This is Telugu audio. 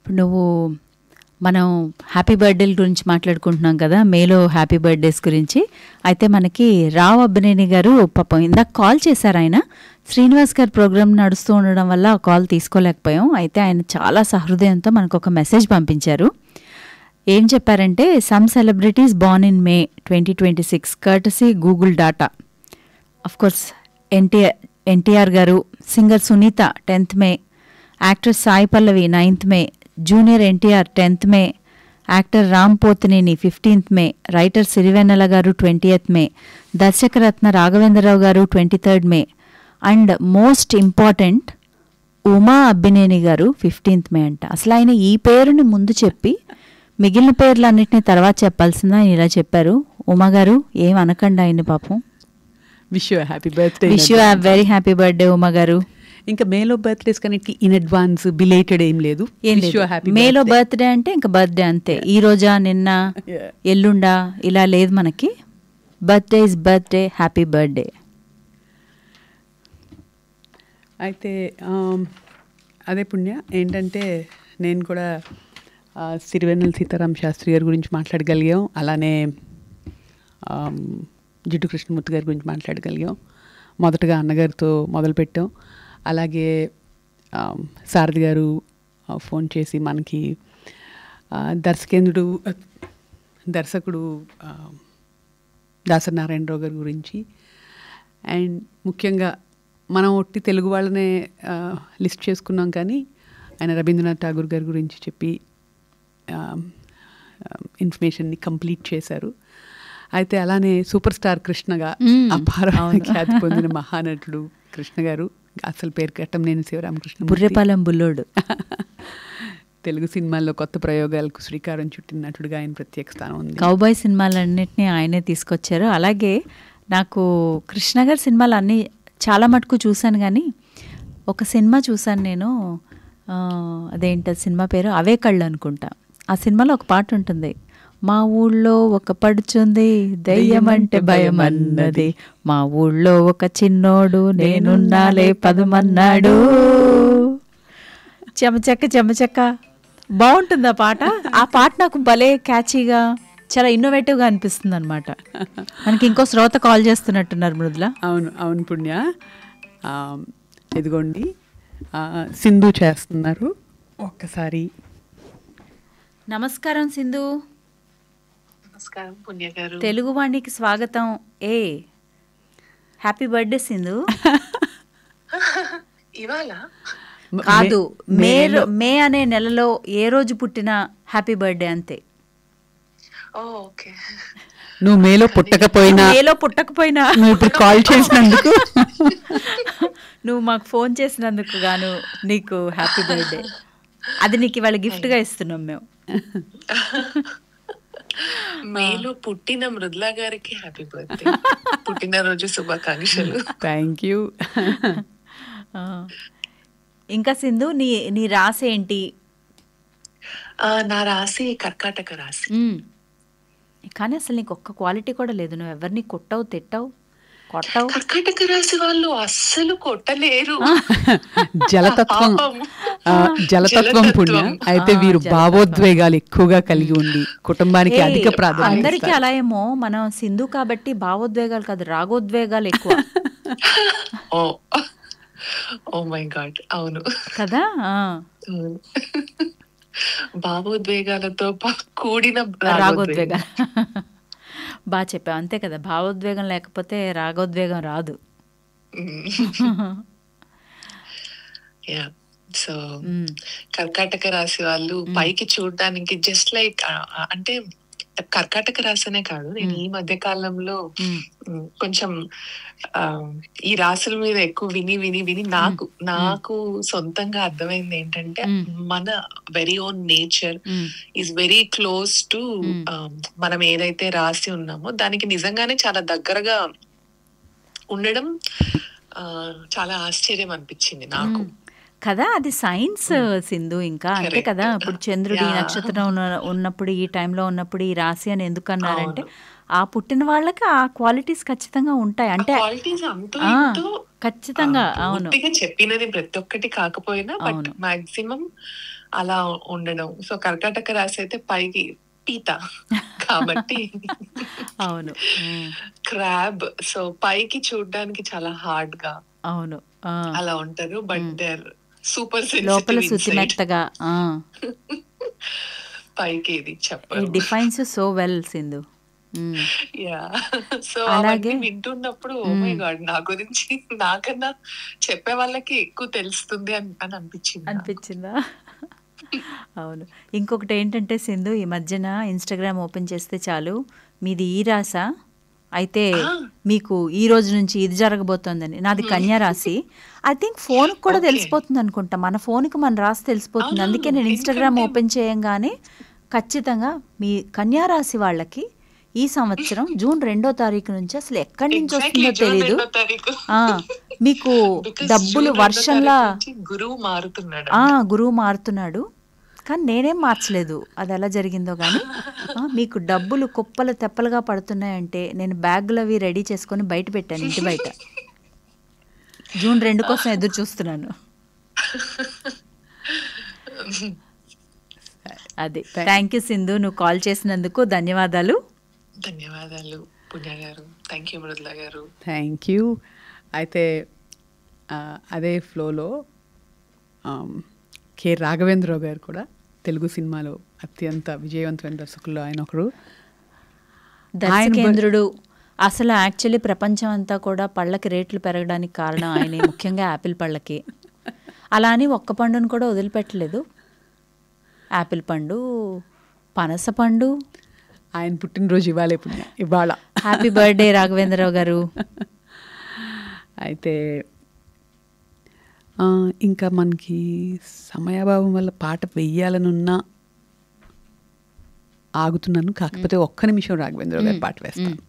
ఇప్పుడు నువ్వు మనం హ్యాపీ బర్త్డేల గురించి మాట్లాడుకుంటున్నాం కదా మేలో హ్యాపీ బర్త్డేస్ గురించి అయితే మనకి రావు అబ్బనేని గారు పాపం ఇందాక కాల్ చేశారు ఆయన శ్రీనివాస్ గారి ప్రోగ్రామ్ నడుస్తూ ఉండడం వల్ల ఆ కాల్ తీసుకోలేకపోయాం అయితే ఆయన చాలా సహృదయంతో మనకు ఒక మెసేజ్ పంపించారు ఏం చెప్పారంటే some celebrities born in May twenty twenty six courtesy Google data of course NTR NTR garu singer Sunitha tenth May actor Sai Pallavi ninth May junior NTR tenth May actor Ram Pothineni fifteenth May writer Sirivennela garu twentieth May దర్శకరత్న Raghavendrarao garu twenty third May and most important Uma Abbineni garu fifteenth మే అంట అసలు ఆయన ఈ పేరుని ముందు చెప్పి మిగిలిన పేర్లన్నింటినీ తర్వాత చెప్పాల్సిందా ఆయన ఇలా చెప్పారు ఉమా గారు ఏం అనకండి ఆయన్ని పాపం wish you happy birthday wish you have very happy birthday Uma garu ఇంకా మేలో బర్త్డేస్ కానీ ఇన్ అడ్వాన్స్ బిలేటెడ్ ఏం లేదు ఏం Wish you a happy మేలో birthday. బర్త్డే అంటే ఇంకా బర్త్డే అంతే ఈ రోజా నిన్న Yeah. ఎల్లుండా ఇలా లేదు మనకి birthday is birthday happy birthday అయితే ఆమ్, అదే పుణ్య ఏంటంటే నేను కూడా ఆ, సిరివెన్నెల సీతారాం శాస్త్రి గారి గురించి మాట్లాడగలిగాం అలానే ఆమ్, జిడ్డు కృష్ణమూర్తి గారి గురించి మాట్లాడగలిగాం మొదటగా అన్నగారితో మొదలుపెట్టాం అలాగే ఆమ్, సారథి గారు ఆ, ఫోన్ చేసి మనకి ఆ, దర్శకేంద్రుడు దర్శకుడు ఆ, దాసరి నారాయణరావు గారి గురించి అండ్ ముఖ్యంగా మనం ఒట్టి తెలుగు వాళ్ళనే లిస్ట్ చేసుకున్నాం కానీ ఆయన రవీంద్రనాథ్ ఠాగూర్ గారి గురించి చెప్పి ఇన్ఫర్మేషన్ని కంప్లీట్ చేశారు అయితే అలానే సూపర్ స్టార్ కృష్ణగా మ్మ్. అపారమైన అవును. ఖ్యాతి పొందిన మహానటుడు కృష్ణ గారు అసలు పేరు కట్టంనేని శివరామకృష్ణ బుర్రెపాలెం బుల్లోడు తెలుగు సినిమాల్లో కొత్త ప్రయోగాలకు శ్రీకారం చుట్టిన నటుడుగా ఆయన ప్రత్యేక స్థానం ఉంది కౌబాయ్ సినిమాలన్నింటినీ ఆయనే తీసుకొచ్చారు అలాగే నాకు కృష్ణ గారి సినిమాలు అన్నీ చాలా మటుకు చూశాను కానీ ఒక సినిమా చూశాను నేను ఆ, అదేంటి సినిమా పేరు అవే కళ్ళు అనుకుంటా ఆ సినిమాలో ఒక పాట ఉంటుంది మా ఊళ్ళో ఒక పడుచుంది దయ్యం అంటే భయం అన్నది మా ఊళ్ళో ఒక చిన్నోడు నేనున్నాలే పదమన్నాడు చెమచక్క చెమచక్క బాగుంటుంది ఆ పాట ఆ పాట నాకు భలే క్యాచీగా చాలా ఇన్నోవేటివ్గా అనిపిస్తుంది అనమాట మనకి ఇంకో శ్రోత కాల్ చేస్తున్నట్టున్నారు మృదుల అవును అవును పుణ్య ఆ, ఇదిగోండి ఆ, సింధు చేస్తున్నారు ఒక్కసారి నమస్కారం సింధు నమస్కారం పుణ్య గారు తెలుగు వాణికి స్వాగతం ఏ హ్యాపీ బర్త్డే సింధు ఇవాళ మ- కాదు మే- మే మేలో- మే అనే నెలలో ఏ రోజు పుట్టినా హ్యాపీ బర్త్డే అంతే ఓ ఓకే నువ్వు మేలో పుట్టకపోయినా మేలో పుట్టకపోయినా నువ్వు ఇప్పుడు కాల్ చేసినందుకు నువ్వు మాకు ఫోన్ చేసినందుకు గాను నీకు హ్యాపీ బర్త్డే అది నీకు ఇవాళ గిఫ్ట్గా ఇస్తున్నాం మేము మేలో పుట్టిన మృదులా గారికి హ్యాపీ బర్త్డే పుట్టినరోజు శుభాకాంక్షలు థ్యాంక్ యూ ఆ. ఇంకా సింధు నీ నీ రాసి ఏంటి ఆ, నా రాశి కర్కాటక రాశి మ్మ్. కానీ అసలు నీకు ఒక్క క్వాలిటీ కూడా లేదు నువ్వు ఎవరిని కొట్టవు తిట్టవు కొట్టవు కర్కాటక రాశి వాళ్ళు అస్సలు కొట్టలేరు జలతత్వం పాపం. ఆ, జలతత్వం పుణ్య జలతత్వం. అయితే ఆ, వీరు జలతత్వం. భావోద్వేగాలు ఎక్కువగా కలిగి ఉండి కుటుంబానికి ఏయ్, అధిక ప్రాధాన్యత అందరికీ ఇస్తారు. అలా ఏమో మనం సింధు కాబట్టి భావోద్వేగాలు కాదు రాగోద్వేగాలు ఎక్కువ ఓ ఓ మై గాడ్ అవును కదా ఆ. అవును. భావోద్వేగాలతో పా- కూడిన రాగోద్వేగం బాగా చెప్పావు అంతే కదా భావోద్వేగం లేకపోతే రాగోద్వేగం రాదు యా సో మ్మ్. కర్కాటక రాశి వాళ్ళు పైకి చూడడానికి జస్ట్ లైక్ అంటే కర్కాటక రాశినే కాదు నేను ఈ మధ్య కాలంలో మ్మ్. మ్, కొంచెం ఆ, ఈ రాశుల మీద ఎక్కువ విని విని విని నాకు నాకు సొంతంగా అర్థమైంది ఏంటంటే మ్. మన వెరీ ఓన్ నేచర్ మ్మ్. ఈజ్ వెరీ క్లోజ్ టు మ్. మనం ఏదైతే రాసి ఉన్నామో దానికి నిజంగానే చాలా దగ్గరగా ఉండడం ఆ, చాలా ఆశ్చర్యం అనిపించింది నాకు మ్మ్. కదా అది సైన్స్ సింధు ఇంకా అంతే Correct. కదా ఇప్పుడు చంద్రుడు ఈ Yeah. నక్షత్రం ఉన్న- ఉన్నప్పుడు ఈ టైంలో ఉన్నప్పుడు ఈ రాశి అని ఎందుకు అన్నారంటే అవును. ఆ పుట్టిన వాళ్ళకి ఆ క్వాలిటీస్ ఖచ్చితంగా ఉంటాయి అంటే క్వాలిటీస్ అంటూ ఆ, ఇంటూ ఖచ్చితంగా ఆ, అవును పూర్తిగా చెప్పినది ప్రతి ఒక్కటి కాకపోయినా బట్ అవును. మాక్సిమం అలా ఉండడం సో కర్కాటక రాశి అయితే పైకి పీత కాబట్టి అవును ఉమ్, క్రాబ్ సో పైకి చూడడానికి చాలా హార్డ్ గా అవును ఆ, అలా ఉంటారు బట్ దేర్ సూపర్ లోపల సెన్సిటివ్ శుతి మెత్తగా ఆ, పైకి ఇది ఈ చెప్పరు defines so well Sindhu um, yeah so అలాగే- అవన్నీ వింటున్నప్పుడు ఓ మై గాడ్ నా గురించి నాకన్నా చెప్పే వాళ్ళకి ఎక్కువ తెలుస్తుంది అని అని అనిపించింది నాకు. అనిపించిందా అవును ఇంకొకటి ఏంటంటే సింధు ఈ మధ్యన ఇన్స్టాగ్రామ్ ఓపెన్ చేస్తే చాలు మీది ఈ రాస అయితే ఆ. మీకు ఈ రోజు నుంచి ఇది జరగబోతోందని నాది కన్యా రాశి ఐ థింక్ ఫోన్ కూడా Okay. తెలిసిపోతుంది అనుకుంటా మన ఫోన్కి మన రాసి తెలిసిపోతుంది అవునవును. అందుకే నేను ఇన్స్టాగ్రామ్ ఎందుకంటే- ఓపెన్ చేయంగానే ఖచ్చితంగా మీ కన్యా రాశి వాళ్ళకి ఈ సంవత్సరం జూన్ రెండో తారీఖు నుంచి అసలు ఎక్కడి నుంచి Exactly, వస్తుందో జూన్ తెలీదు రెండో తారీఖు. ఆ, మీకు Because డబ్బులు జూన్ రెండో వర్షంలా తారీఖు నుంచి గురువు మారుతున్నాడు ఆ గురువు మారుతున్నాడు కానీ నేనేం మార్చలేదు అది ఎలా జరిగిందో కానీ ఆ, మీకు డబ్బులు కుప్పలు తెప్పలుగా పడుతున్నాయంటే నేను బ్యాగులు అవి రెడీ చేసుకొని బయట పెట్టాను ఇంటి బయట జూన్ రెండు కోసం ఎదురు చూస్తున్నాను అది థ్యాంక్ యూ సింధు నువ్వు కాల్ చేసినందుకు ధన్యవాదాలు ధన్యవాదాలు పుణ్య గారు థ్యాంక్ యూ మృదుల గారు థ్యాంక్ యూ అయితే ఆ, అదే ఫ్లోలో ఆమ్, కె రాఘవేంద్రరావు గారు కూడా తెలుగు సినిమాలో అత్యంత విజయవంతమైన దర్శకుల్లో ఆయన ఒకరు దర్శకేంద్రుడు అసలు యాక్చువల్లీ ప్రపంచం అంతా కూడా పళ్ళకి రేట్లు పెరగడానికి కారణం ఆయన ముఖ్యంగా యాపిల్ పళ్ళకి అలా అని ఒక్క పండును కూడా వదిలిపెట్టలేదు యాపిల్ పండు పనస పండు ఆయన పుట్టినరోజు ఇవ్వాలి పుణ్య ఇవాళ హ్యాపీ బర్త్డే రాఘవేంద్రరావు గారు అయితే ఆ, ఇంకా మనకి సమయాభావం వల్ల పాట వెయ్యాలనున్నా ఆగుతున్నాను కాకపోతే ఒక్క నిమిషం రాఘవేంద్ర గారి పాట వేస్తాను